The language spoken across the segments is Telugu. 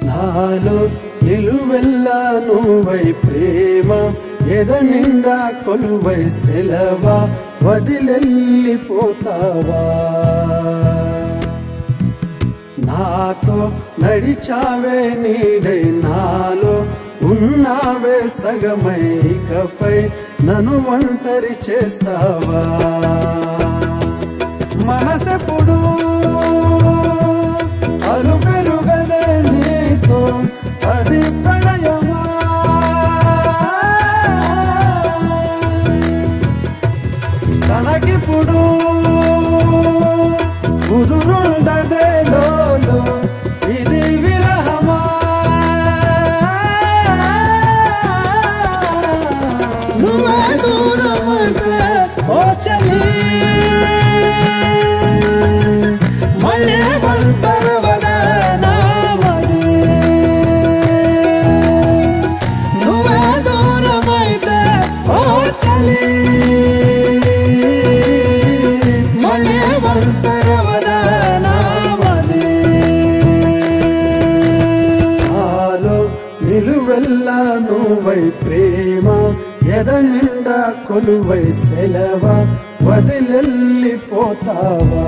నాలో నిలువెల్లా నువ్వై ప్రేమ ఎద నిండా కొలువై సెలవా వదిలెళ్ళిపోతావా నాతో నడిచావే నీడై నాలో ఉన్నావే సగమై ఇకపై నన్ను ఒంటరి చేస్తావా మనసెప్పుడు అలు పెరుగదే నీతో అది ప్రణయమా తనకిప్పుడు కుదురుండదే లోలు ఇది విరహమా నువ్వే దూరమైతే ఓ చలి మళ్ళీ ఒంటరివదే నా మది. నువ్వే దూరమైతే ఓ చలి మళ్ళీ ఒంటరివదే నా మది. ఆలో నిలువెల్లా నువ్వై ప్రేమ ఎద నిండా కొలువై సెలవ వదిలెళ్ళిపోతావా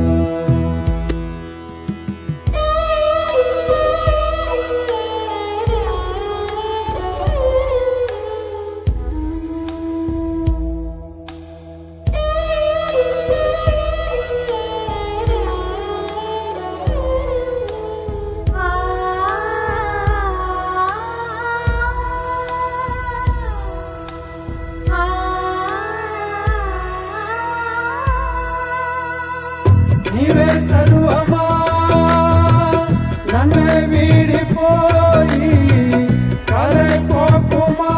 నీవే సర్వమా నన్నే వీడిపోయి కలైపోకుమా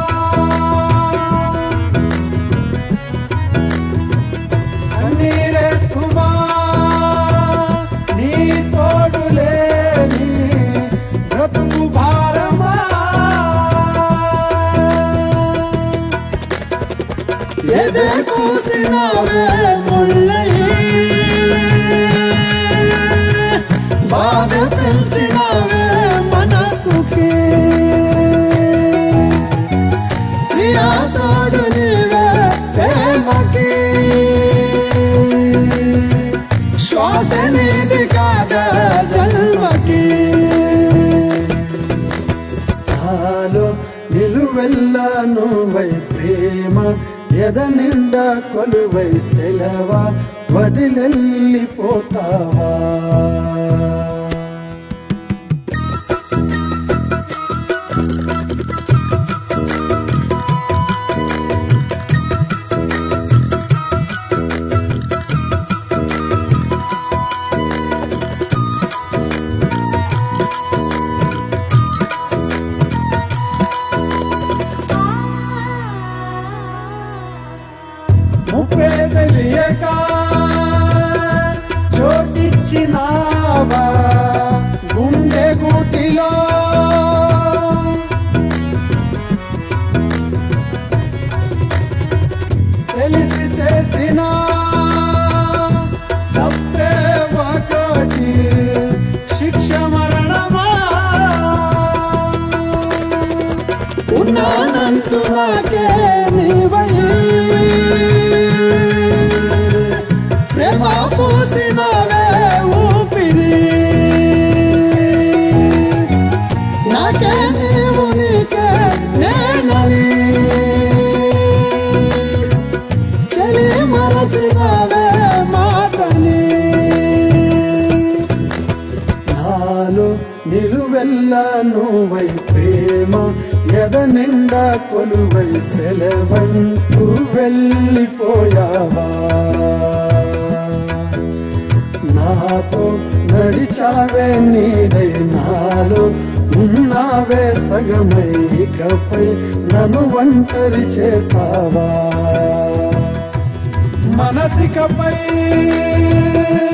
కన్నీరే సుమా నీ తోడు లేని బ్రతుకు భారమా ఎదే కూసినావే ముళ్ళయి బాధ పెంచినావే మనసుకి ప్రియా తోడు నీవే ప్రేమకి శ్వాస నీది కాదా జన్మకి నాలో నిలువెల్లా నువ్వై ప్రేమ ఎద నిండా కొలువై సెలవ వదిలెళ్ళిపోతావా ముప్పే తెలియక చోటిచ్చినావా గుండె గుటిలో తెలిసి చేసిన తప్పే ఒకటి శిక్ష మరణమా ఉన్నానంటూ నాకే నీవై ప్రేమ పూసినవే ఊపిరి నాకే నీవు నీకే నేనని చలి మరచినవే మాటని నాలో నిలువెల్లా నువ్వై ప్రేమ ఎద నిండా కొలువై సెలవంటూ వెళ్ళిపోయావా నాతో నడిచావే నీడై నాలో ఉన్నావే సగమై ఇకపై నన్ను ఒంటరి చేస్తావా మనసికపై